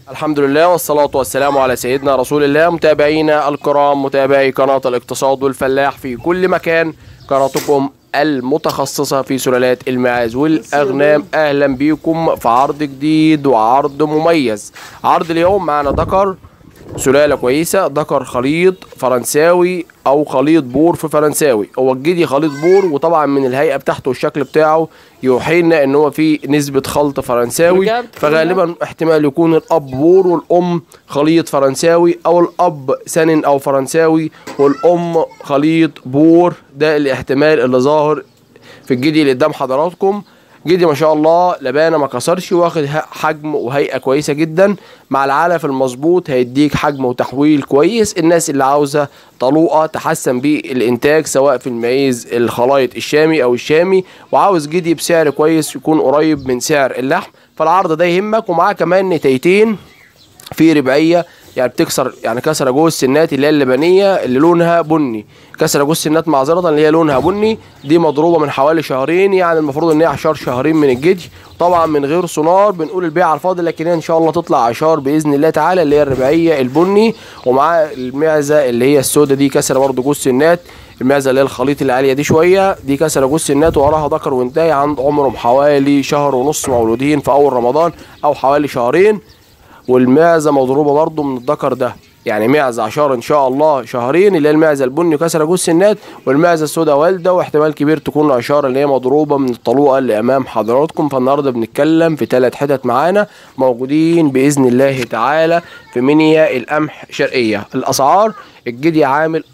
الحمد لله والصلاة والسلام على سيدنا رسول الله متابعينا الكرام متابعي قناة الاقتصاد والفلاح في كل مكان قناتكم المتخصصة في سلالات الماعز والأغنام أهلا بيكم في عرض جديد وعرض مميز عرض اليوم معنا ذكر سلالة كويسة ذكر خليط فرنساوي أو خليط بور في فرنساوي هو الجدي خليط بور وطبعا من الهيئة بتاعته والشكل بتاعه يوحي لنا إن هو فيه نسبة خلط فرنساوي فغالبا احتمال يكون الأب بور والأم خليط فرنساوي أو الأب سنن أو فرنساوي والأم خليط بور ده الاحتمال اللي ظاهر في الجدي اللي قدام حضراتكم جدي ما شاء الله لبانه ما كسرش واخد ه- حجم وهيئه كويسه جدا مع العلف المظبوط هيديك حجم وتحويل كويس الناس اللي عاوزه طلوقه تحسن بيه الانتاج سواء في المعيز الخلايط الشامي او الشامي وعاوز جدي بسعر كويس يكون قريب من سعر اللحم فالعرض ده يهمك ومعاه كمان نتايتين في ربعيه يعني بتكسر يعني كسره جوه السنات اللي هي اللبنيه اللي لونها بني كسره جوه السنات معذره اللي هي لونها بني دي مضروبه من حوالي شهرين يعني المفروض ان هي عشار شهرين من الجدي طبعا من غير سونار بنقول البيع على الفاضي لكن هي ان شاء الله تطلع عشار باذن الله تعالى اللي هي الربعيه البني ومعاه المعزه اللي هي السوداء دي كسره برضه جوه السنات المعزه اللي هي الخليط العاليه دي شويه دي كسره جوه السنات وراها ذكر وانتهي عند عمرهم حوالي شهر ونص مولودين في اول رمضان او حوالي شهرين والمعزه مضروبه برضو من الذكر ده يعني معزه عشار ان شاء الله شهرين اللي هي المعزه البني كسره جوز السنات والمعزه السوداء والده واحتمال كبير تكون عشار اللي هي مضروبه من الطلوقه اللي امام حضراتكم فالنهارده بنتكلم في ثلاث حتت معانا موجودين باذن الله تعالى في منيا القمح شرقيه الاسعار الجدي عامل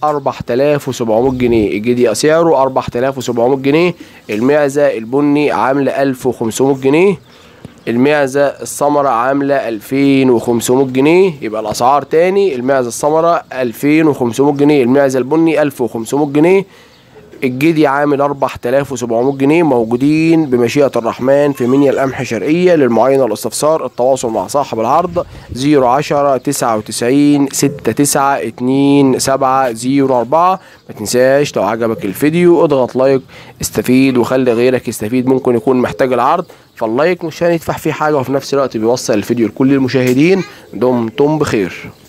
4700 جنيه الجدي سعره 4700 جنيه المعزه البني عامله 1500 جنيه المعزة السمرة عاملة 2500 جنيه يبقى الأسعار تاني المعزة السمرة 2500 جنيه المعزة البني 1500 جنيه الجدي عامل 4700 جنيه موجودين بمشيئة الرحمن في منيا القمح شرقية للمعاينة والاستفسار التواصل مع صاحب العرض 010 99 69 27 04 ما تنساش لو عجبك الفيديو اضغط لايك استفيد وخلي غيرك يستفيد ممكن يكون محتاج العرض فاللايك مش هندفع فيه حاجة وفي نفس الوقت بيوصل الفيديو لكل المشاهدين دمتم بخير